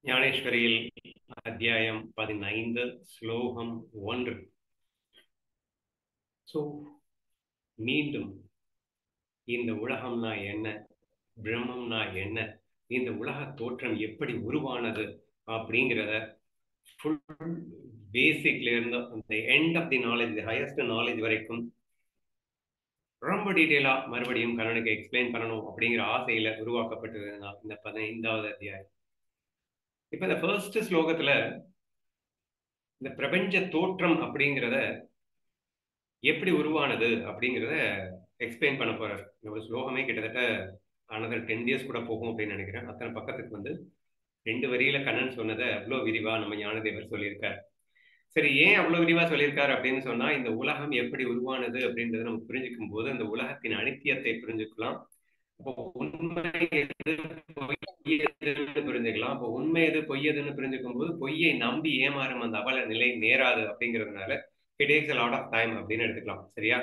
ஞானேஸ்வரியில் அத்தியாயம் பதினைந்து ஸ்லோகம் ஒன்று ஸோ மீண்டும் இந்த உலகம்னா என்ன பிரம்மம்னா என்ன இந்த உலக தோற்றம் எப்படி உருவானது அப்படிங்கிறத ஃபுல் பேசிக்ல இருந்து அந்த end of the knowledge the highest knowledge வரைக்கும் ரொம்ப டீட்டெயிலா மறுபடியும் கண்ணனுக்கு எக்ஸ்பிளைன் பண்ணணும் அப்படிங்கிற ஆசையில உருவாக்கப்பட்டது தான் இந்த பதினைந்தாவது அத்தியாயம் இப்ப இந்த ஃபர்ஸ்ட் ஸ்லோகத்துல இந்த பிரபஞ்ச தோற்றம் அப்படிங்கிறத எப்படி உருவானது அப்படிங்கிறத எக்ஸ்பிளைன் பண்ண போறாரு இந்த ஸ்லோகமே கிட்டத்தட்ட அனதர் டென் இயர்ஸ் கூட போகும் அப்படின்னு நினைக்கிறேன் அத்தனை பக்கத்துக்கு வந்து ரெண்டு வரியில கண்ணன் சொன்னதை அவ்வளோ விரிவா நம்ம ஞானதேவர் சொல்லியிருக்காரு சரி ஏன் அவ்வளவு விரிவா சொல்லியிருக்காரு அப்படின்னு சொன்னா இந்த உலகம் எப்படி உருவானது அப்படின்றத நம்ம புரிஞ்சுக்கும் போது அந்த உலகத்தின் அனித்தியத்தை புரிஞ்சுக்கலாம் அப்போ உண்மை எது பொய் எதுன்னு புரிஞ்சுக்கலாம் அப்போ உண்மை எது பொய் எதுன்னு புரிஞ்சுக்கும் போது பொய்யை நம்பி ஏமாறும் அந்த அவல நிலை நேராது அப்படிங்கிறதுனால it takes a lot of time அப்படின்னு எடுத்துக்கலாம் சரியா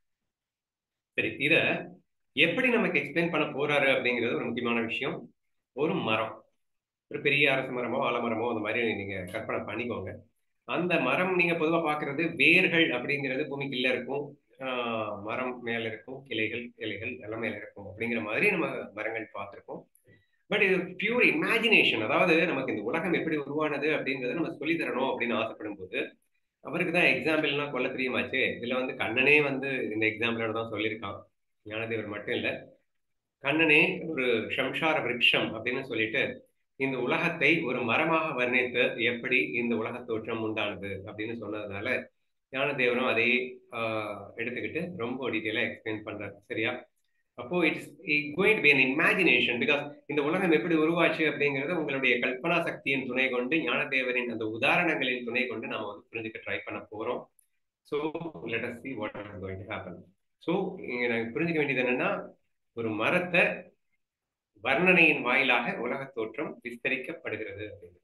சரி இத எப்படி நமக்கு எக்ஸ்பிளைன் பண்ண போறாரு அப்படிங்கிறது ஒரு முக்கியமான விஷயம் ஒரு மரம் ஒரு பெரிய அரசு மரமோ ஆலமரமோ அந்த மாதிரி நீங்க கற்பனை பண்ணிக்கோங்க அந்த மரம் நீங்க பொதுவாக பாக்குறது வேர்கள் அப்படிங்கிறது பூமிக்குள்ள இருக்கும் மரம் மேல இருக்கும் கிளைகள் இலைகள் எல்லாம் மேல இருக்கும் அப்படிங்கிற மாதிரி நம்ம மரங்கள் பார்த்துருக்கோம் பட் இது பியூர் இமேஜினேஷன் அதாவது நமக்கு இந்த உலகம் எப்படி உருவானது அப்படின்றத நம்ம சொல்லி தரணும் அப்படின்னு ஆசைப்படும் போது அவருக்கு தான் எக்ஸாம்பிள்லாம் கொல்ல தெரியுமாச்சு இதுல வந்து கண்ணனே வந்து இந்த எக்ஸாம்பிளோட தான் சொல்லியிருக்கான் ஞானதேவர் மட்டும் இல்ல கண்ணனே ஒரு சம்சார விருட்சம் அப்படின்னு சொல்லிட்டு இந்த உலகத்தை ஒரு மரமாக வர்ணித்து எப்படி இந்த உலக தோற்றம் உண்டானது அப்படின்னு சொன்னதுனால ஞானதேவரும் அதை எடுத்துக்கிட்டு ரொம்ப டீட்டெயிலாக எக்ஸ்பிளைன் பண்றாரு சரியா அப்போ it's going be an imagination because இந்த உலகம் எப்படி உருவாச்சு அப்படிங்கிறத உங்களுடைய கல்பனா சக்தியின் துணை கொண்டு ஞானதேவரின் அந்த உதாரணங்களின் துணை கொண்டு நம்ம வந்து புரிஞ்சுக்க ட்ரை பண்ண போறோம் so let us see what is going to happen so இங்க நாங்கள் புரிஞ்சுக்க வேண்டியது என்னன்னா ஒரு மரத்தை வர்ணனையின் வாயிலாக உலக தோற்றம் விஸ்தரிக்கப்படுகிறது அப்படிங்கிறது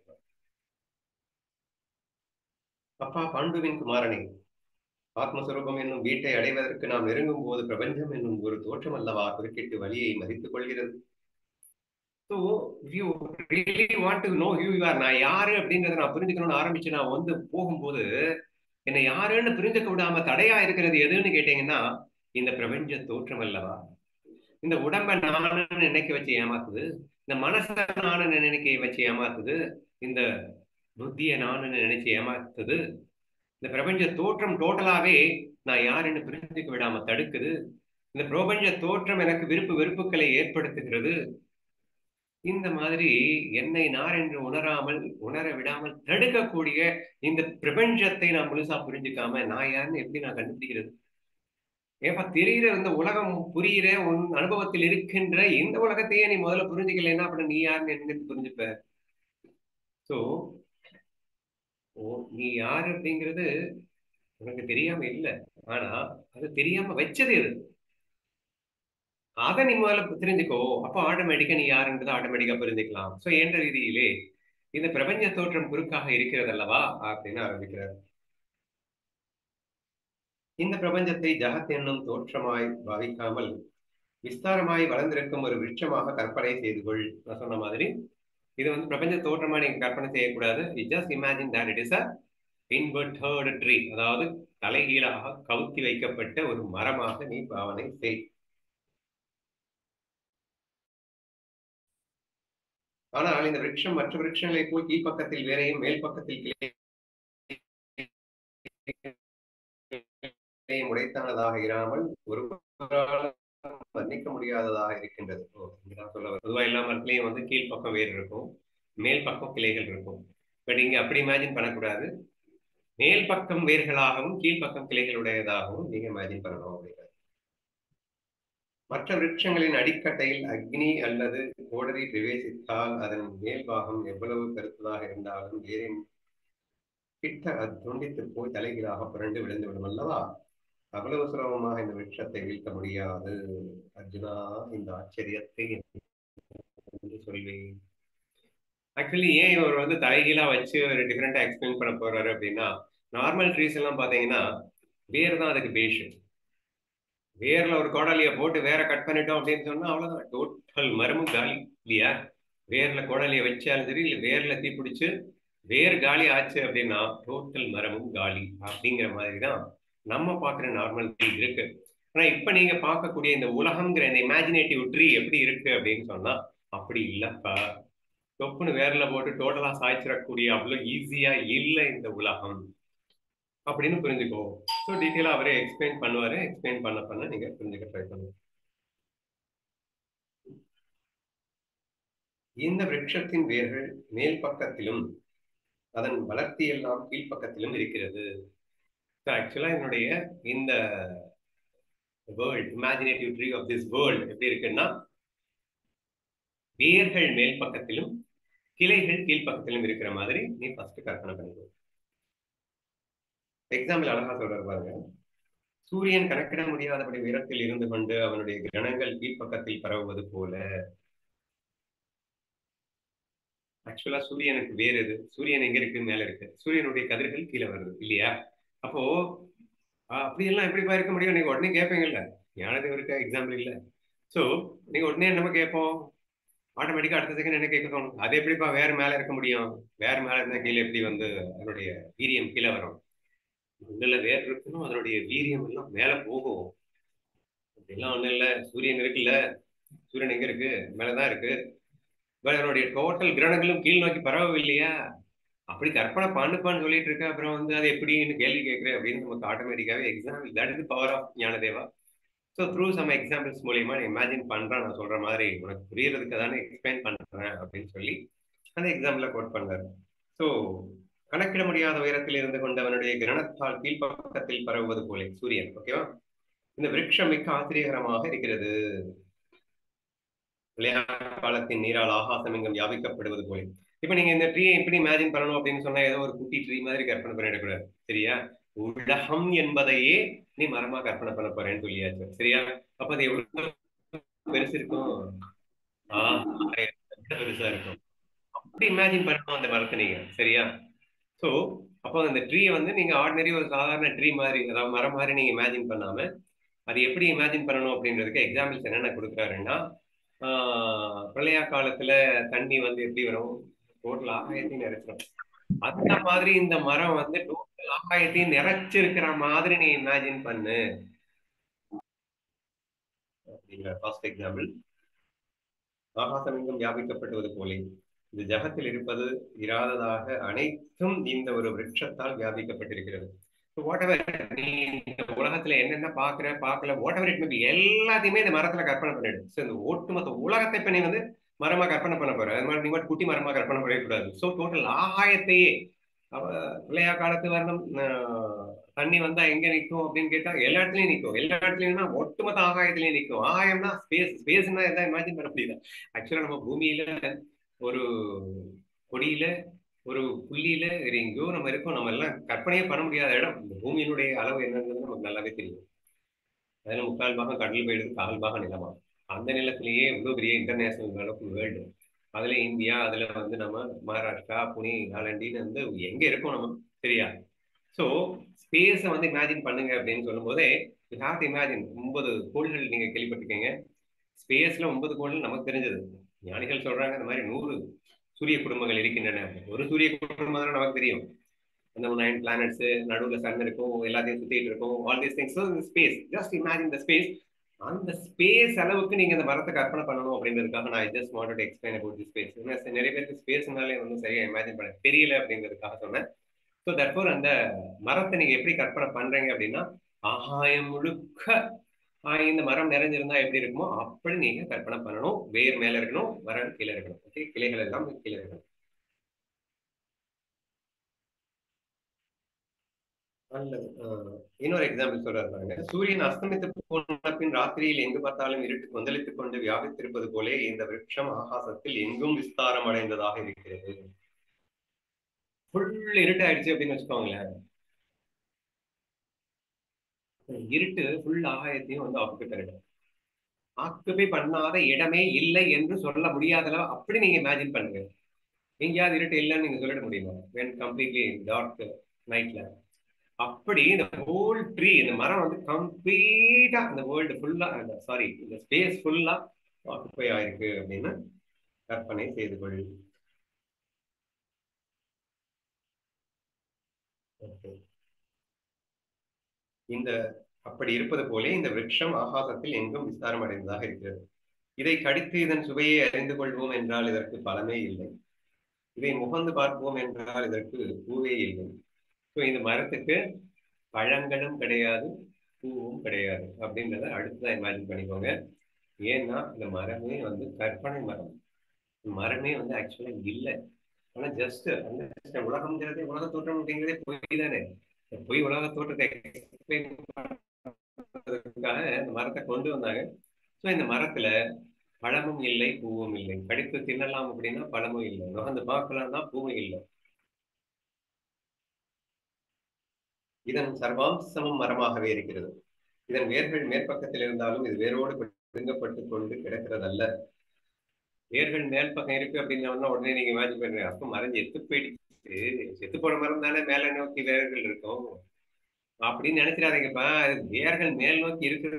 அப்பா பாண்டுவின் குமாரனை ஆத்மஸ்வரூபம் என்னும் வீட்டை அடைவதற்கு நாம் நெருங்கும் போது பிரபஞ்சம் என்னும் ஒரு தோற்றம் அல்லவா குறுக்கிட்டு வழியை மதித்துக் கொள்கிறது so you really want to know you are நான் யாரு அப்படின்றத நான் புரிஞ்சுக்கணும்னு ஆரம்பிச்சு நான் வந்து போகும்போது என்னை யாருன்னு புரிஞ்சுக்க விடாம தடையா இருக்கிறது எதுன்னு கேட்டீங்கன்னா இந்த பிரபஞ்ச தோற்றம் அல்லவா இந்த உடம்ப நானுன்னு நினைக்க வச்சு ஏமாத்துது இந்த மனசை நானுன்னு நினைக்க வச்சு ஏமாத்துது இந்த புத்தியை நானுன்னு நினைச்சு ஏமாத்துது இந்த பிரபஞ்ச தோற்றம் டோட்டலாவே நான் யாருன்னு புரிஞ்சுக்க விடாம தடுக்குது இந்த பிரபஞ்ச தோற்றம் எனக்கு விருப்பு வெறுப்புகளை ஏற்படுத்துகிறது இந்த மாதிரி என்னை நார் என்று உணராமல் உணர விடாமல் தடுக்கக்கூடிய இந்த பிரபஞ்சத்தை நான் முழுசா புரிஞ்சுக்காம நான் யாருன்னு எப்படி நான் கண்டுபிடிக்கிறது ஏப்பா தெரிகிற இந்த உலகம் புரிகிற உன் அனுபவத்தில் இருக்கின்ற இந்த உலகத்தையே நீ முதல்ல புரிஞ்சுக்கலைன்னா அப்புறம் நீ யாருன்னு எங்கிருந்து புரிஞ்சுப்ப ஸோ ஓ நீ யாரு அப்படிங்கிறது உனக்கு தெரியாம இல்லை ஆனா அது தெரியாம வச்சது எது அதை நீ முதல்ல தெரிஞ்சுக்கோ அப்போ ஆட்டோமேட்டிக்கா நீ யாருன்றது ஆட்டோமேட்டிக்கா புரிஞ்சுக்கலாம் ஸோ என்ற ரீதியிலே இந்த பிரபஞ்ச தோற்றம் குறுக்காக இருக்கிறது அல்லவா அப்படின்னு ஆரம்பிக்கிறார் இந்த பிரபஞ்சத்தை ஜகத் என்னும் தோற்றமாய் பாவிக்காமல் விஸ்தாரமாய் வளர்ந்திருக்கும் ஒரு விருட்சமாக கற்பனை செய்து கொள் நான் சொன்ன மாதிரி இது வந்து பிரபஞ்ச தோற்றமா நீங்க கற்பனை செய்யக்கூடாது you just imagine that it is a inverted tree அதாவது தலைகீழாக கவுத்தி வைக்கப்பட்ட ஒரு மரமாக நீ பாவனை செய் ஆனால் இந்த விருட்சம் மற்ற விருட்சங்களை போல் கீழ்ப்பக்கத்தில் வேறையும் மேல் பக்கத்தில் உடைத்தானதாக இராமல் ஒரு வர்ணிக்க முடியாததாக இருக்கின்றது சொல்ல பொதுவா எல்லா மரத்துலயும் வந்து கீழ்ப்பக்கம் வேர் இருக்கும் மேல் பக்கம் கிளைகள் இருக்கும் பட் இங்க அப்படி இமேஜின் பண்ணக்கூடாது மேல் பக்கம் வேர்களாகவும் கீழ்ப்பக்கம் கிளைகளுடையதாகவும் நீங்க இமேஜின் பண்ணணும் அப்படிங்கிறது மற்ற விருட்சங்களின் அடிக்கட்டையில் அக்னி அல்லது கோடரி பிரவேசித்தால் அதன் மேல் பாகம் எவ்வளவு கருத்ததாக இருந்தாலும் வேரின் கிட்ட அது துண்டித்து போய் தலைகீழாக புரண்டு விழுந்து விடும் அல்லவா அவ்வளவு சுலபமாக இந்த விருட்சத்தை வீழ்த்த முடியாது அர்ஜுனா இந்த ஆச்சரியத்தை என்று சொல்வேன் ஆக்சுவலி ஏன் இவர் வந்து தலைகீழா வச்சு ஒரு டிஃப்ரெண்டா எக்ஸ்பிளைன் பண்ண போறாரு அப்படின்னா நார்மல் ட்ரீஸ் எல்லாம் பாத்தீங்கன்னா வேர் தான் அதுக்கு பேஷு வேர்ல ஒரு கோடாலிய போட்டு வேற கட் பண்ணிட்டோம் அப்படின்னு சொன்னா அவ்வளவுதான் டோட்டல் மரமும் காலி இல்லையா வேர்ல குழலைய வச்சாலும் சரி இல்ல வேர்ல தீ பிடிச்சு வேர் காலி ஆச்சு அப்படின்னா டோட்டல் மரமும் காலி அப்படிங்கிற மாதிரி தான் நம்ம பார்க்குற நார்மல் ட்ரீ இருக்கு ஆனா இப்ப நீங்க பார்க்கக்கூடிய இந்த உலகம்ங்கிற இந்த இமேஜினேட்டிவ் ட்ரீ எப்படி இருக்கு அப்படின்னு சொன்னா அப்படி இல்லப்பா தொப்புன்னு வேர்ல போட்டு டோட்டலா சாய்ச்சிடக்கூடிய அவ்வளவு ஈஸியா இல்லை இந்த உலகம் அப்படின்னு புரிஞ்சுக்கோ ஸோ டீட்டெயிலாக அவரே எக்ஸ்பிளைன் பண்ணுவாரு எக்ஸ்பிளைன் பண்ண பண்ண நீங்க புரிஞ்சுக்க ட்ரை பண்ணுங்க இந்த விருட்சத்தின் வேர்கள் மேல் பக்கத்திலும் அதன் வளர்த்தி எல்லாம் கீழ்ப்பக்கத்திலும் இருக்கிறது ஆக்சுவலா என்னுடைய இந்த world imaginative tree of this world எப்படி இருக்குன்னா வேர்கள் மேல் பக்கத்திலும் கிளைகள் கீழ்ப்பக்கத்திலும் இருக்கிற மாதிரி நீ ஃபர்ஸ்ட் கற்பனை பண்ணிக்கோ எக்ஸாம்பிள் அழகா சொல்றாரு பாருங்க சூரியன் கணக்கிட முடியாதபடி உயரத்தில் இருந்து கொண்டு அவனுடைய கிரணங்கள் கீழ்ப்பக்கத்தில் பரவுவது போல ஆக்சுவலா சூரியனுக்கு வேறு எது சூரியன் எங்க இருக்கு மேல இருக்கு சூரியனுடைய கதிர்கள் கீழே வருது இல்லையா அப்போ அப்படியெல்லாம் எப்படிப்பா இருக்க முடியும் நீங்க உடனே கேட்பீங்கல்ல ஞானதேவருக்கு எக்ஸாம்பிள் இல்ல சோ நீங்க உடனே நம்ம கேட்போம் ஆட்டோமேட்டிக்கா அடுத்த செகண்ட் என்ன கேட்க தோணும் அது எப்படிப்பா வேற மேல இருக்க முடியும் வேற மேல இருந்தா கீழே எப்படி வந்து அதனுடைய வீரியம் கீழே வரும் உள்ள வேர் இருக்கணும் அதனுடைய வீரியம் எல்லாம் மேல போகும் அப்படிலாம் ஒண்ணும் இல்ல சூரியன் இருக்குல்ல சூரியன் எங்க இருக்கு மேலதான் இருக்கு அதனுடைய டோட்டல் கிரகங்களும் கீழ் நோக்கி பரவவில்லையா அப்படி கற்பனை பண்ணுப்பான்னு சொல்லிட்டு இருக்க அப்புறம் வந்து அது எப்படின்னு கேள்வி கேட்கிறேன் அப்படின்னு நமக்கு ஆட்டோமேட்டிக்காவே example that is power of Gnanadeva so through some examples மூலியமா நீ இமேஜின் பண்றேன் நான் சொல்ற மாதிரி உனக்கு புரியறதுக்கு தானே எக்ஸ்பிளைன் பண்றேன் அப்படின்னு சொல்லி அந்த எக்ஸாம்பிள கோட் பண்ணாரு ஸோ கணக்கிட முடியாத உயரத்தில் இருந்து கொண்டவனுடைய கிரணத்தால் கீழ்ப்பக்கத்தில் பரவுவது போலே சூரியன் ஓகேவா இந்த விருட்சம் மிக்க ஆச்சரியகரமாக இருக்கிறது காலத்தின் நீரால் ஆகாசம் எங்கும் வியாபிக்கப்படுவது போல இப்ப நீங்க இந்த ட்ரீயை எப்படி இமேஜின் பண்ணணும் அப்படின்னு சொன்னா ஏதோ ஒரு குட்டி ட்ரீ மாதிரி கற்பனை பண்ணிடக்கூடாது சரியா உலகம் என்பதையே நீ மரமா கற்பனை பண்ண போறேன்னு சொல்லியாச்சு சரியா அப்ப அது எவ்வளவு பெருசு இருக்கும் ஆஹ் பெருசா இருக்கும் அப்படி இமேஜின் பண்ணணும் அந்த மரத்தை நீங்க சரியா ஸோ அப்போ அந்த ட்ரீயை வந்து நீங்க ஆர்டினரி ஒரு சாதாரண ட்ரீ மாதிரி அதாவது மரம் மாதிரி நீங்க இமேஜின் பண்ணாம அது எப்படி இமேஜின் பண்ணணும் அப்படின்றதுக்கு எக்ஸாம்பிள்ஸ் என்னென்ன கொடுக்குறாருன்னா பிரளய காலத்துல தண்ணி வந்து எப்படி வரும் டோட்டல் ஆகாயத்தையும் நிறைச்சிடும் அந்த மாதிரி இந்த மரம் வந்து டோட்டல் ஆகாயத்தையும் நிறைச்சிருக்கிற மாதிரி நீ இமேஜின் பண்ணு அப்படிங்கிற ஃபர்ஸ்ட் எக்ஸாம்பிள் ஆகாசம் எங்கும் வியாபிக்கப்பட்டுவது போலே இந்த ஜகத்தில் இருப்பது இராததாக அனைத்தும் இந்த ஒரு விருட்சத்தால் வியாபிக்கப்பட்டிருக்கிறது வாட் எவர் நீ இந்த உலகத்துல என்னென்ன பாக்குற பாக்கல வாட் எவர் இட் மேபி எல்லாத்தையுமே இந்த மரத்துல கற்பனை பண்ணிடு ஸோ இந்த ஒட்டுமொத்த உலகத்தை இப்ப நீ வந்து மரமா கற்பனை பண்ண போற அது மாதிரி நீ மட்டும் குட்டி மரமா கற்பனை பண்ணக்கூடாது ஸோ டோட்டல் ஆகாயத்தையே அவ விளையா காலத்து வரணும் தண்ணி வந்தா எங்க நிற்கும் அப்படின்னு கேட்டா எல்லா இடத்துலயும் நிற்கும் எல்லா இடத்துலயும்னா ஒட்டுமொத்த ஆகாயத்திலயும் நிற்கும் ஆகாயம்னா ஸ்பேஸ் ஸ்பேஸ்னா எதாவது இமேஜின் பண்ண முடியுது ஆக்சுவலா நம்ம பூமியில ஒரு கொடியில ஒரு புள்ளியில எங்கேயோ நம்ம இருக்கோம் நம்ம எல்லாம் கற்பனையே பண்ண முடியாத இடம் இந்த பூமியினுடைய அளவு என்னங்கிறது நமக்கு நல்லாவே தெரியும் அதுல முக்கால் பாகம் கடல் போயிடுது கால் பாகம் நிலமா அந்த நிலத்திலேயே இவ்வளவு பெரிய இன்டர்நேஷனல் அளவுக்கு வேர்ல்டு அதுல இந்தியா அதுல வந்து நம்ம மகாராஷ்டிரா புனே நாலண்டின்னு வந்து எங்க இருக்கோம் நம்ம சரியா ஸோ ஸ்பேஸை வந்து இமேஜின் பண்ணுங்க அப்படின்னு சொல்லும் போதே யூ ஹாவ் டு இமேஜின் ஒன்பது கோள்கள் நீங்க கேள்விப்பட்டிருக்கீங்க ஸ்பேஸ்ல ஒன்பது கோள்கள் நமக்கு தெரிஞ்சது ஞானிகள் சொல்றாங்க இந்த மாதிரி நூறு சூரிய குடும்பங்கள் இருக்கின்றன ஒரு சூரிய குடும்பம் தான் நமக்கு தெரியும் அந்த நைன் பிளானட்ஸ் நடுவில் சன் இருக்கும் எல்லாத்தையும் சுத்திட்டு இருக்கும் all these things space just imagine the space அந்த ஸ்பேஸ் அளவுக்கு நீங்க இந்த மரத்தை கற்பனை பண்ணணும் அப்படின்றதுக்காக நான் just wanted explain about the space நிறைய பேருக்கு ஸ்பேஸ்னாலே வந்து சரியா இமேஜின் பண்ண தெரியல அப்படிங்கிறதுக்காக சொன்னேன் ஸோ தற்போது அந்த மரத்தை நீங்க எப்படி கற்பனை பண்றீங்க அப்படின்னா ஆகாயம் முழுக்க இந்த மரம் நிறைஞ்சிருந்தா எப்படி இருக்குமோ அப்படி நீங்க கற்பனை பண்ணணும் வேர் மேல இருக்கணும் மரம் கீழே இருக்கணும் ஓகே கிளைகள் எல்லாம் கீழே இருக்கணும் நல்லது இன்னொரு எக்ஸாம்பிள் சொல்றாரு பாருங்க சூரியன் அஸ்தமித்து போன பின் ராத்திரியில் எங்கு பார்த்தாலும் இருட்டு கொந்தளித்துக் கொண்டு வியாபித்திருப்பது போலே இந்த விருட்சம் ஆகாசத்தில் எங்கும் விஸ்தாரம் அடைந்ததாக இருக்கிறது ஃபுல் இருட்டு ஆயிடுச்சு அப்படின்னு வச்சுக்கோங்களேன் இருட்டு ஃபுல் ஆகாயத்தையும் வந்து ஆக்குப்பை பண்ணிடும் ஆக்குப்பை பண்ணாத இடமே இல்லை என்று சொல்ல முடியாத அப்படி நீங்க இமேஜின் பண்ணுங்க எங்கேயாவது இருட்டு இல்லைன்னு நீங்க சொல்லிட முடியுமா வென் கம்ப்ளீட்லி டார்க் நைட்ல அப்படி இந்த ஹோல் ட்ரீ இந்த மரம் வந்து கம்ப்ளீட்டா இந்த வேர்ல்டு ஃபுல்லா சாரி இந்த ஸ்பேஸ் ஃபுல்லா ஆக்குப்பை ஆயிருக்கு அப்படின்னு கற்பனை செய்து கொள் Okay. இந்த அப்படி இருப்பது போலே இந்த விருட்சம் ஆகாசத்தில் எங்கும் விஸ்தாரம் அடைந்ததாக இருக்கிறது இதை கடித்து இதன் சுவையை அறிந்து கொள்வோம் என்றால் இதற்கு பலமே இல்லை இதை முகந்து பார்ப்போம் என்றால் இதற்கு பூவே இல்லை ஸோ இந்த மரத்துக்கு பழங்களும் கிடையாது பூவும் கிடையாது அப்படின்றத அடுத்ததான் இமேஜின் பண்ணிக்கோங்க ஏன்னா இந்த மரமே வந்து கற்பனை மரம் மரமே வந்து ஆக்சுவலா இல்லை ஆனா ஜஸ்ட் அந்த உலகம்ங்கிறதே உலக தோற்றம் அப்படிங்கிறதே பொய் தானே இந்த பொய் உலக தோற்றத்தை explain பண்றதுக்காக இந்த மரத்தை கொண்டு வந்தாங்க ஸோ இந்த மரத்துல பழமும் இல்லை பூவும் இல்லை கடித்து தின்னலாம் அப்படின்னா பழமும் இல்லை நுகர்ந்து பார்க்கலாம்னா பூவும் இல்லை இதன் சர்வாம்சமும் மரமாகவே இருக்கிறது இதன் வேர்கள் மேற்பக்கத்தில் இருந்தாலும் இது வேரோடு பிடுங்கப்பட்டு கொண்டு கிடக்கிறதல்ல வேர்கள் மேல் பக்கம் இருக்கு அப்படின்னா உடனே நீங்க இமேஜின் பண்றீங்க அப்போ மறைஞ்சு எத்து போயிடுச்சு செத்து போன மரம் தானே மேல நோக்கி வேர்கள் இருக்கும் அப்படின்னு நினைச்சிடாதீங்கப்பா அது வேர்கள் மேல் நோக்கி இருக்கிறது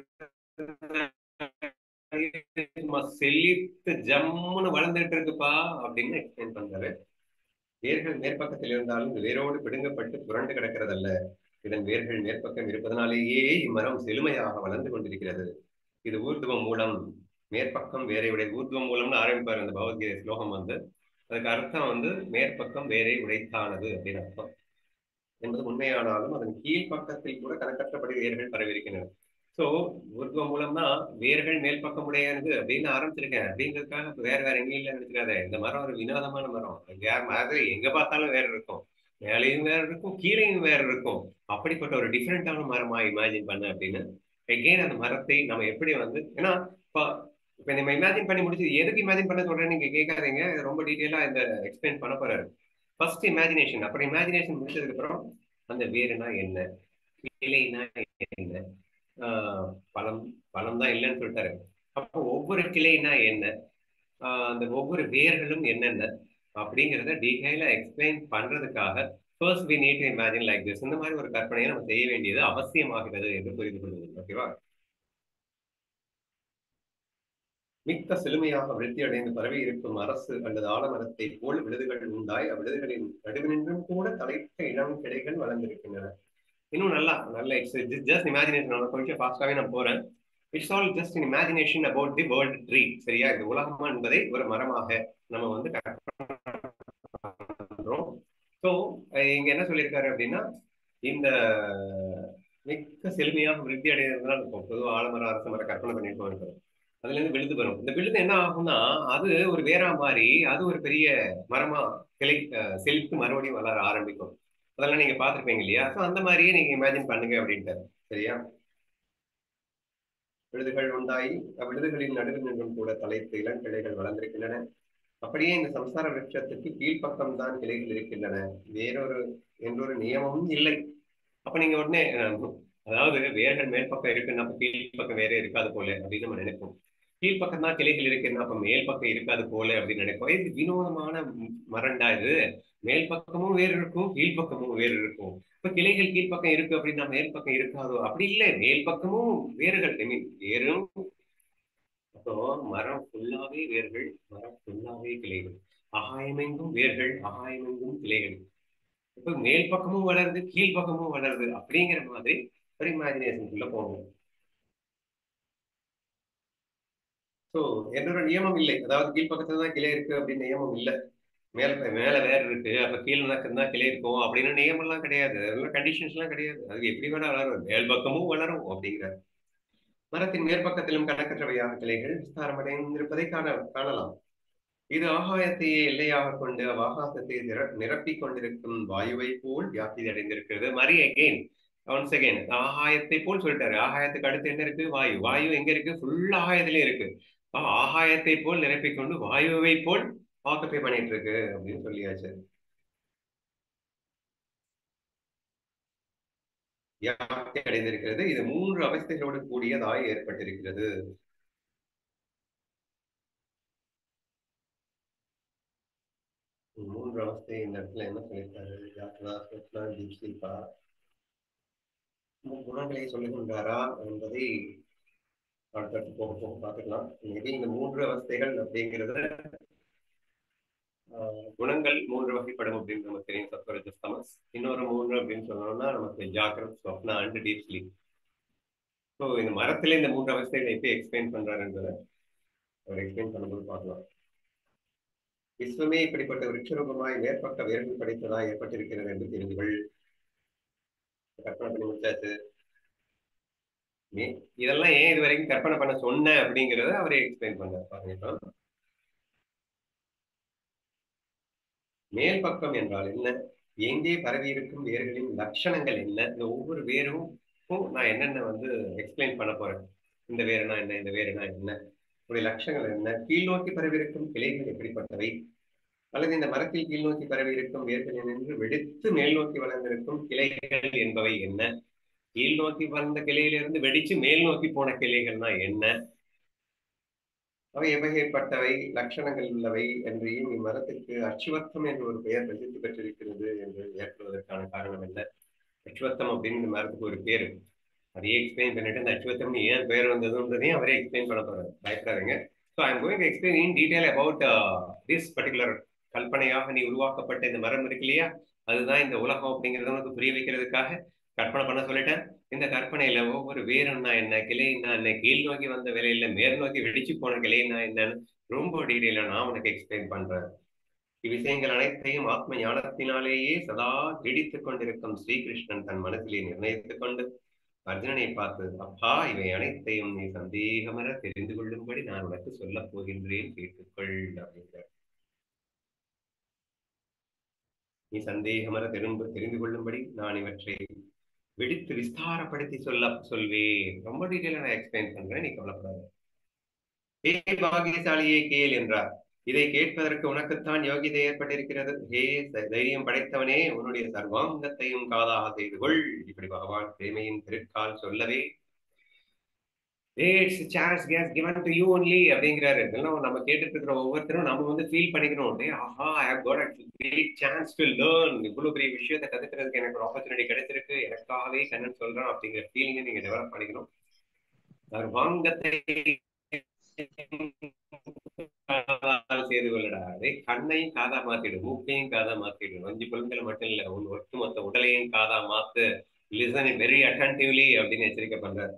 சும்மா செழித்து ஜம்முன்னு வளர்ந்துட்டு இருக்குப்பா அப்படின்னு எக்ஸ்பிளைன் பண்றாரு வேர்கள் மேற்பக்கத்தில் இருந்தாலும் இது வேரோடு பிடுங்கப்பட்டு புரண்டு கிடக்கிறதல்ல இதன் வேர்கள் மேற்பக்கம் இருப்பதனாலேயே இம்மரம் செழுமையாக வளர்ந்து கொண்டிருக்கிறது இது ஊர்துவ மூலம் மேற்பக்கம் வேரை உடை ஊர்துவ மூலம்னு ஆரம்பிப்பார் அந்த பகவத்கீதை ஸ்லோகம் வந்து அதுக்கு அர்த்தம் வந்து மேற்பக்கம் வேரை உடைத்தானது அப்படின்னு அர்த்தம் என்பது உண்மையானாலும் அதன் கீழ்ப்பக்கத்தில் கூட கணக்கற்றபடி வேர்கள் பரவியிருக்கின்றன சோ ஊர்துவ மூலம்னா வேர்கள் மேல் பக்கம் உடையானது அப்படின்னு ஆரம்பிச்சிருக்கேன் அப்படிங்கிறதுக்காக இப்ப வேற வேற எங்கேயும் இல்லை நினைச்சுக்காத இந்த மரம் ஒரு வினோதமான மரம் வேற மாதிரி எங்க பார்த்தாலும் வேற இருக்கும் மேலேயும் வேற இருக்கும் கீழேயும் வேற இருக்கும் அப்படிப்பட்ட ஒரு டிஃப்ரெண்டான மரமா இமேஜின் பண்ண அப்படின்னு எகெயின் அந்த மரத்தை நம்ம எப்படி வந்து ஏன்னா இப்போ இப்போ நம்ம இமேஜின் பண்ணி முடிச்சு எதுக்கு இமேஜின் பண்ண சொல்றேன் நீங்க கேட்காதீங்க ரொம்ப டீட்டெயிலா இந்த எக்ஸ்பிளைன் பண்ண போறாரு ஃபர்ஸ்ட் இமேஜினேஷன் அப்புறம் இமேஜினேஷன் முடிச்சதுக்கு அப்புறம் அந்த வேறுனா என்ன கிளைனா என்ன ஆஹ் பழம் பழம் தான் இல்லைன்னு சொல்லிட்டாரு அப்போ ஒவ்வொரு கிளைனா என்ன ஆஹ் அந்த ஒவ்வொரு வேர்களும் என்னென்ன அப்படிங்கிறத டீட்டெயிலா எக்ஸ்பிளைன் பண்றதுக்காக first we need to imagine like this இந்த மாதிரி ஒரு கற்பனையை நம்ம செய்ய வேண்டியது அவசியமாகிறது என்று புரிந்து கொள்வது ஓகேவா மிக்க செழுமையாக விருத்தி அடைந்து பரவி இருக்கும் அரசு அல்லது ஆலமரத்தை போல் விழுதுகள் உண்டாய் அவ்விழுதுகளின் நடுவினின்றும் கூட தலைத்த இளம் கிடைகள் வளர்ந்திருக்கின்றன இன்னும் நல்லா நல்ல இட்ஸ் ஜஸ்ட் இமேஜினேஷன் கொஞ்சம் ஃபாஸ்டாவே நான் போறேன் it's all just in imagination about the world tree சரியா இந்த உலகம் என்பதை ஒரு மரமாக நம்ம வந்து பண்றோம் ஸோ இங்க என்ன சொல்லியிருக்காரு அப்படின்னா இந்த மிக்க செழுமையாக விருத்தி அடைகிறதுனால இருக்கும் பொதுவாக ஆலமரம் அரச மரம் கற்பனை பண்ணிட்டு அதுல இருந்து விழுது வரும் இந்த விழுது என்ன ஆகும்னா அது ஒரு வேறா மாதிரி அது ஒரு பெரிய மரமா கிளை செழித்து மறுபடியும் வளர ஆரம்பிக்கும் அதெல்லாம் நீங்க பாத்திருப்பீங்க இல்லையா ஸோ அந்த மாதிரியே நீங்க இமேஜின் பண்ணுங்க அப்படின்ட்டு சரியா விழுதுகள் உண்டாயி அவ்விழுதுகளின் நடுவில் நின்றும் கூட தலைத்து இளங்கிளைகள் வளர்ந்திருக்கின்றன அப்படியே இந்த சம்சார விருட்சத்துக்கு கீழ்ப்பக்கம் தான் கிளைகள் இருக்கின்றன வேறொரு என்றொரு நியமமும் இல்லை அப்ப நீங்க உடனே அதாவது வேர்கள் மேல் பக்கம் இருக்குன்னா அப்ப கீழ்ப்பக்கம் வேற இருக்காது போல அப்படின்னு நம்ம நினைப்போம் கீழ்ப்பக்கம் தான் கிளைகள் இருக்குன்னா அப்ப மேல் பக்கம் இருக்காது போல அப்படின்னு நினைப்போம் இது வினோதமான மரண்டா இது மேல் பக்கமும் வேறு இருக்கும் கீழ்ப்பக்கமும் வேறு இருக்கும் இப்ப கிளைகள் கீழ்ப்பக்கம் இருக்கு அப்படின்னா மேல் பக்கம் இருக்காதோ அப்படி இல்லை மேல் பக்கமும் வேர்கள் ஐ மீன் வேரும் அப்போ மரம் ஃபுல்லாவே வேர்கள் மரம் ஃபுல்லாவே கிளைகள் ஆகாயமெங்கும் வேர்கள் ஆகாயமெங்கும் கிளைகள் இப்ப மேல் பக்கமும் வளருது கீழ் பக்கமும் வளருது அப்படிங்கிற மாதிரி ஒரு இமேஜினேஷனுக்குள்ள போகணும் ஸோ என்னோட நியமம் இல்லை அதாவது கீழ் பக்கத்துல தான் கிளை இருக்கு அப்படின்னு நியமம் இல்லை மேல மேல வேற இருக்கு அப்ப கீழ் தான் கிளை இருக்கும் அப்படின்னு நியமம்லாம் கிடையாது அதெல்லாம் கண்டிஷன்ஸ் எல்லாம் கிடையாது அது எப்படி வேணா வளரும் மேல் பக்கமும் வளரும் அப்படிங்கிறார் மரத்தின் மேற்பக்கத்திலும் கணக்கற்றவையாக கிளைகள் விஸ்தாரமடைந்திருப்பதை காண காணலாம் இது ஆகாயத்தையே எல்லையாக கொண்டு அவ்வாகாசத்தை நிரப்பிக் கொண்டிருக்கும் வாயுவை போல் வியாப்தி அடைந்திருக்கிறது மரி அகெயின் ஒன்ஸ் அகெயின் ஆகாயத்தை போல் சொல்லிட்டாரு ஆகாயத்துக்கு அடுத்து என்ன இருக்கு வாயு வாயு எங்க இருக்கு ஃபுல் ஆகாயத்திலே இருக்கு ஆகாயத்தை போல் நிரப்பிக் கொண்டு வாயுவை போல் ஆக்குப்பை பண்ணிட்டு இருக்கு அப்படின்னு சொல்லியாச்சு வியாப்தி அடைந்திருக்கிறது இது மூன்று அவஸ்தைகளோடு கூடியதாய் ஏற்பட்டிருக்கிறது மூன்று அவஸ்தை இந்த இடத்துல என்ன சொல்லியிருக்காரு யாத்ரா சுத்னா தீப்சில்பா குணங்களை சொல்லுகின்றாரா என்பதை அடுத்தடுத்து போக போக பார்த்துக்கலாம் மேபி இந்த மூன்று அவஸ்தைகள் அப்படிங்கிறத ஆஹ் குணங்கள் மூன்று வகைப்படும் அப்படின்னு நமக்கு தெரியும் சத்வரஜ தமஸ் இன்னொரு மூன்று அப்படின்னு சொன்னோம்னா நமக்கு jagrat swapna and deep sleep so இந்த மரத்துல இந்த மூன்று அவஸ்தைகளை எப்படி எக்ஸ்பிளைன் பண்றாருன்றத அவர் எக்ஸ்பிளைன் பண்ணும்போது பார்க்கலாம் விஸ்வமே இப்படிப்பட்ட விருட்சரூபமாய் மேற்பட்ட வேர்கள் படைத்ததாய் ஏற்பட்டிருக்கிறது என்று தெரிந்துகள் கற்பனை பண்ணி முடிச்சாச்சு மே- இதெல்லாம் ஏன் இது வரைக்கும் கற்பனை பண்ண சொன்ன அப்படிங்கறத அவரே எக்ஸ்பிளைன் பண்ணார் பாருங்க இப்போ மேல் பக்கம் என்றால் என்ன எங்கே பரவி இருக்கும் வேர்களின் லட்சணங்கள் என்ன இந்த ஒவ்வொரு வேரும் நான் என்னென்ன வந்து எக்ஸ்பிளைன் பண்ண போறேன் இந்த வேறுனா என்ன இந்த வேறுனா என்ன உடைய லட்சணங்கள் என்ன கீழ் நோக்கி பரவி இருக்கும் கிளைகள் எப்படிப்பட்டவை அல்லது இந்த மரத்தில் கீழ் நோக்கி பரவி இருக்கும் வேர்கள் நின்று வெடித்து மேல் நோக்கி வளர்ந்திருக்கும் கிளைகள் என்பவை என்ன கீழ் நோக்கி வளர்ந்த கிளையிலிருந்து வெடிச்சு மேல் நோக்கி போன கிளைகள்னா என்ன அவை எவ்வகைப்பட்டவை லட்சணங்கள் உள்ளவை என்றையும் இம்மரத்திற்கு அச்சுவத்தம் என்ற ஒரு பெயர் பிரசித்தி பெற்றிருக்கிறது என்று ஏற்படுவதற்கான காரணம் என்ன அச்சுவத்தம் அப்படின்னு இந்த மரத்துக்கு ஒரு பேரு அதையே எக்ஸ்பிளைன் பண்ணிட்டு அந்த அச்சுவத்தம் ஏன் பேர் வந்ததுன்றதையும் அவரே எக்ஸ்பிளைன் பண்ண போறாரு பயப்படாதீங்க so I am going explain in detail about this particular கல்பனையாக நீ உருவாக்கப்பட்ட இந்த மரம் இருக்கு இல்லையா அதுதான் இந்த உலகம் அப்படிங்கறத உனக்கு புரிய வைக்கிறதுக்காக கற்பனை பண்ண சொல்லிட்டேன் இந்த கற்பனையில ஒவ்வொரு வேருன்னா என்ன கிளைன்னா என்ன கீழ் நோக்கி வந்த விலையில மேல் நோக்கி வெடிச்சு போன கிளைன்னா என்னன்னு ரொம்ப டீடைலா நான் உனக்கு எக்ஸ்பிளைன் பண்றேன் இவ்விஷயங்கள் அனைத்தையும் ஆத்ம ஞானத்தினாலேயே சதா நீடித்துக் கொண்டிருக்கும் ஸ்ரீகிருஷ்ணன் தன் மனதிலே நிர்ணயித்துக் கொண்டு அர்ஜுனனை பார்த்து அப்பா இவை அனைத்தையும் நீ சந்தேகமர தெரிந்து கொள்ளும்படி நான் உனக்கு சொல்லப் போகின்றேன் கேட்டுக்கொள் அப்படிங்கிறார் நீ சந்தேகமர தெரிந்து தெரிந்து கொள்ளும்படி நான் இவற்றை வெடித்து விஸ்தாரப்படுத்தி சொல்ல சொல்வேன் ரொம்ப டீட்டெயிலா நான் எக்ஸ்பிளைன் பண்றேன் நீ கவலைப்படாத ஏ பாகியசாலியே கேள் என்றார் இதை கேட்பதற்கு உனக்குத்தான் யோகிதை ஏற்பட்டிருக்கிறது ஹே ச- தைரியம் படைத்தவனே உன்னுடைய சர்வாங்கத்தையும் காதாக செய்து கொள் இப்படி பகவான் பிரேமையின் திருக்கால் சொல்லவே it's chance has given to you only அப்படிங்கிறாரு இதெல்லாம் நம்ம கேட்டுட்டு இருக்கிற ஒவ்வொருத்தரும் நம்ம வந்து ஃபீல் பண்ணிக்கணும் டே ஆஹா I have got a great chance to learn இவ்வளவு பெரிய விஷயத்தை கத்துக்கிறதுக்கு எனக்கு ஒரு ஆப்பர்ச்சுனிட்டி கிடைச்சிருக்கு எனக்காகவே கண்ணன் சொல்றான் அப்படிங்கிற ஃபீலிங்கை நீங்க டெவலப் பண்ணிக்கணும் சர்வாங்கத்தை காதால் செய்து கொள்ளடா அதே கண்ணையும் காதா மாத்திடு மூக்கையும் காதா மாத்திடு அஞ்சு புலன்களை மட்டும் இல்ல உன் ஒட்டுமொத்த உடலையும் காதா மாத்து லிசன் வெரி அட்டன்டிவ்லி அப்படின்னு எச்சரிக்கை பண்றாரு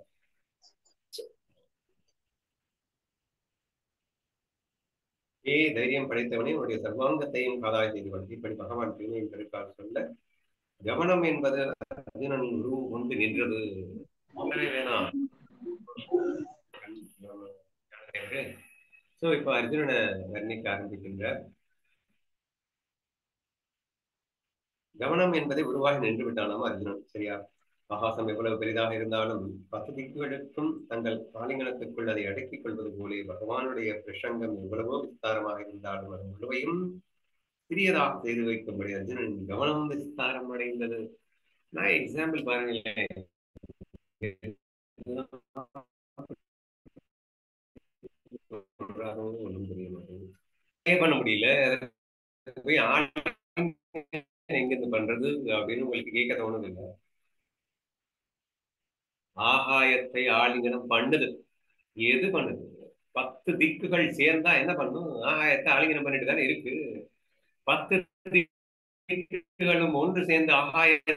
ஏ தைரியம் படைத்தவனே உன்னுடைய சர்வாங்கத்தையும் காதாய் செய்து கொள் இப்படி பகவான் பெருமையின் பெருக்கால் சொல்ல கவனம் என்பது அர்ஜுனன் உருவு கொண்டு நின்றது சொல்லவே வேணாம் சோ இப்ப அர்ஜுனனை வர்ணிக்க ஆரம்பிக்கின்றார் கவனம் என்பதை உருவாகி நின்று விட்டானாம் அர்ஜுனன் சரியா ஆகாசம் எவ்வளவு பெரிதாக இருந்தாலும் பத்து திக்குகளுக்கும் தங்கள் ஆலிங்கனத்துக்குள் அதை அடக்கிக் கொள்வது போலே பகவானுடைய பிரசங்கம் எவ்வளவோ விஸ்தாரமாக இருந்தாலும் அது முழுவையும் சிறியதாக செய்து வைக்கும்படி அர்ஜுனன் கவனம் விஸ்தாரம் அடைந்தது நான் எக்ஸாம்பிள் பாருங்களேன் சொல்றாரோ ஒண்ணும் புரிய மாட்டேங்குது Pay பண்ண முடியல அதை போய் ஆள் எங்க இருந்து பண்றது அப்படின்னு உங்களுக்கு கேட்க தோணுது இல்ல ஆகாயத்தை ஆலிங்கனம் பண்ணுது எது பண்ணுது பத்து திக்குகள் சேர்ந்தா என்ன பண்ணும் ஆகாயத்தை ஆலிங்கனம் பண்ணிட்டு தானே இருக்கு பத்து திக்குகளும் ஒன்று சேர்ந்து ஆகாயத்தை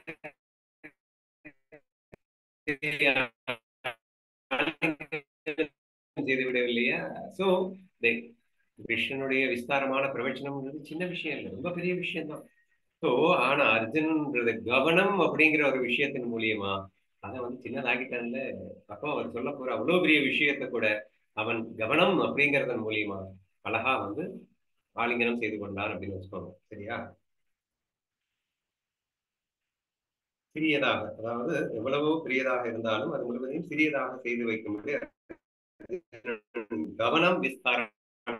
செய்து விடவில்லையா சோ கிருஷ்ணனுடைய விஸ்தாரமான பிரவச்சனம்ன்றது சின்ன விஷயம் இல்லை ரொம்ப பெரிய விஷயம் தான் ஸோ ஆனா அர்ஜுனன்றது கவனம் அப்படிங்கிற ஒரு விஷயத்தின் மூலியமா அதை வந்து சின்னதாகிட்டான்ல அப்போ அவர் சொல்ல போற அவ்வளவு பெரிய விஷயத்த கூட அவன் கவனம் அப்படிங்கறதன் மூலியமா அழகா வந்து ஆலிங்கனம் செய்து கொண்டான் அப்படின்னு வச்சுக்கோங்க சரியா சிறியதாக அதாவது எவ்வளவோ பெரியதாக இருந்தாலும் அது முழுவதையும் சிறியதாக செய்து வைக்கும்போது கவனம் விஸ்தாரம்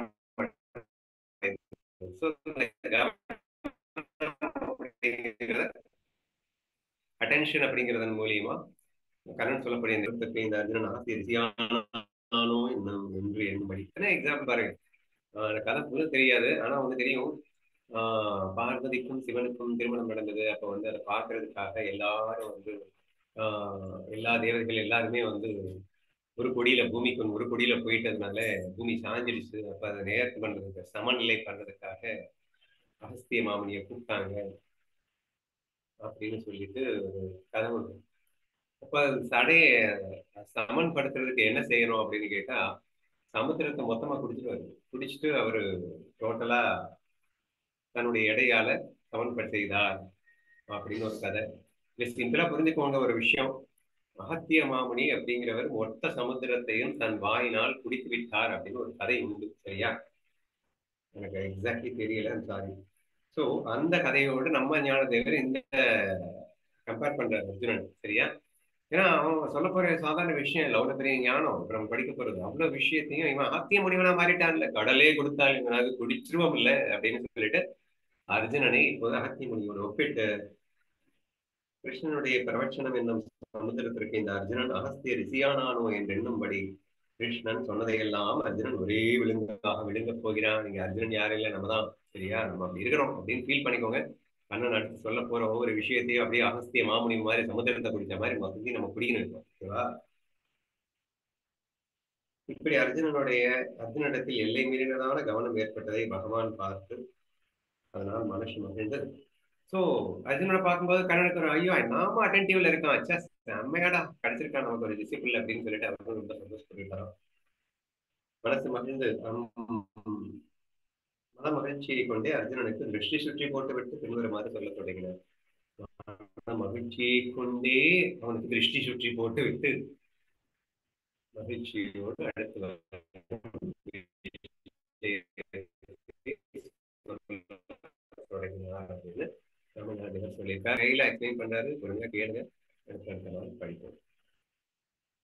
அட்டென்ஷன் அப்படிங்கிறதன் மூலியமா கரண் சொல்லக்கூடிய நிறுத்தத்தை இந்த அர்ஜுனன் ஆசிரியோ இன்னும் என்று எண்ணும்படி எக்ஸாம்பிள் பாருங்க ஆஹ் எனக்கு கதை புள்ள தெரியாது ஆனா வந்து தெரியும் ஆஹ் பார்வதிக்கும் சிவனுக்கும் திருமணம் நடந்தது அப்ப வந்து அதை பார்க்கறதுக்காக எல்லாரும் வந்து ஆஹ் எல்லா தேவர்கள் எல்லாருமே வந்து ஒரு கொடியில பூமிக்கு ஒரு கொடியில போயிட்டதுனால பூமி சாஞ்சிடுச்சு அப்ப அதை நேர்த்து பண்றதுக்கு சமநிலை பண்றதுக்காக அகஸ்திய மாமனியை கூப்பிட்டாங்க அப்படின்னு சொல்லிட்டு ஒரு கதை உண்டு அப்ப சடைய சமன்படுத்துறதுக்கு என்ன செய்யணும் அப்படின்னு கேட்டா சமுத்திரத்தை மொத்தமா குடிச்சிட்டு வருது குடிச்சிட்டு அவரு டோட்டலா தன்னுடைய எடையால சமன்படுத்த செய்தார் அப்படின்னு ஒரு கதை இது சிம்பிளா புரிஞ்சுக்கோங்க ஒரு விஷயம் அகத்திய மாமுனி அப்படிங்கிறவர் மொத்த சமுத்திரத்தையும் தன் வாயினால் குடித்து விட்டார் அப்படின்னு ஒரு கதை உண்டு சரியா எனக்கு எக்ஸாக்ட்லி தெரியல சாரி ஸோ அந்த கதையோடு நம்ம ஞானதேவர் இந்த கம்பேர் பண்ற அர்ஜுனன் சரியா ஏன்னா அவன் சொல்ல போற சாதாரண விஷயம் இல்லை அவ்வளவு பெரிய ஞானம் இப்ப நம்ம படிக்க போறது அவ்வளவு விஷயத்தையும் இவன் அகத்திய முனிவனா மாறிட்டான்ல கடலே கொடுத்தால் இவனாவது குடிச்சிருவோம் இல்ல அப்படின்னு சொல்லிட்டு அர்ஜுனனை இப்போது அகத்திய முனிவோடு ஒப்பிட்டு கிருஷ்ணனுடைய பிரவச்சனம் என்னும் சமுத்திரத்திற்கு இந்த அர்ஜுனன் அகஸ்திய ரிசியானானோ என்று எண்ணும்படி கிருஷ்ணன் சொன்னதையெல்லாம் அர்ஜுனன் ஒரே விழுங்காக விழுங்க போகிறான் நீங்க அர்ஜுனன் யாரும் இல்லை நம்ம தான் சரியா நம்ம அப்படி இருக்கிறோம் அப்படின்னு ஃபீல் பண்ணிக்கோங்க கண்ணன் அடுத்து சொல்ல போற ஒவ்வொரு விஷயத்தையும் அப்படியே அகஸ்திய மாமுனி மாதிரி சமுத்திரத்தை குடிச்ச மாதிரி மொத்தத்தையும் நம்ம குடிக்கணும் இருக்கோம் ஓகேவா இப்படி அர்ஜுனனுடைய அர்ஜுனிடத்தில் எல்லை மீறினதான கவனம் ஏற்பட்டதை பகவான் பார்த்து அதனால் மனசு மகிழ்ந்து சோ அர்ஜுனனை பார்க்கும்போது கண்ணனுக்கு ஒரு ஐயோ நாம அட்டென்டிவ்ல இருக்கான் சே செம்மையாடா கிடைச்சிருக்கான் நமக்கு ஒரு டிசிப்ளின் அப்படின்னு சொல்லிட்டு அவரும் ரொம்ப சந்தோஷப்பட்டுட்டாராம் மனசு மகிழ்ந்து மன மகிழ்ச்சியை கொண்டே அர்ஜுனனுக்கு திருஷ்டி சுற்றி போட்டு விட்டு பின்வருமாறு சொல்ல தொடங்கினார் மன மகிழ்ச்சியை கொண்டே அவனுக்கு திருஷ்டி சுற்றி போட்டு விட்டு மகிழ்ச்சியோடு அடுத்து தொடங்கினார் அப்படின்னு தமிழ்நாடு சொல்லியிருக்காரு கையில எக்ஸ்பிளைன் பண்றாரு ஒழுங்கா கேளுங்க அடுத்த அடுத்த நாள் படிப்போம்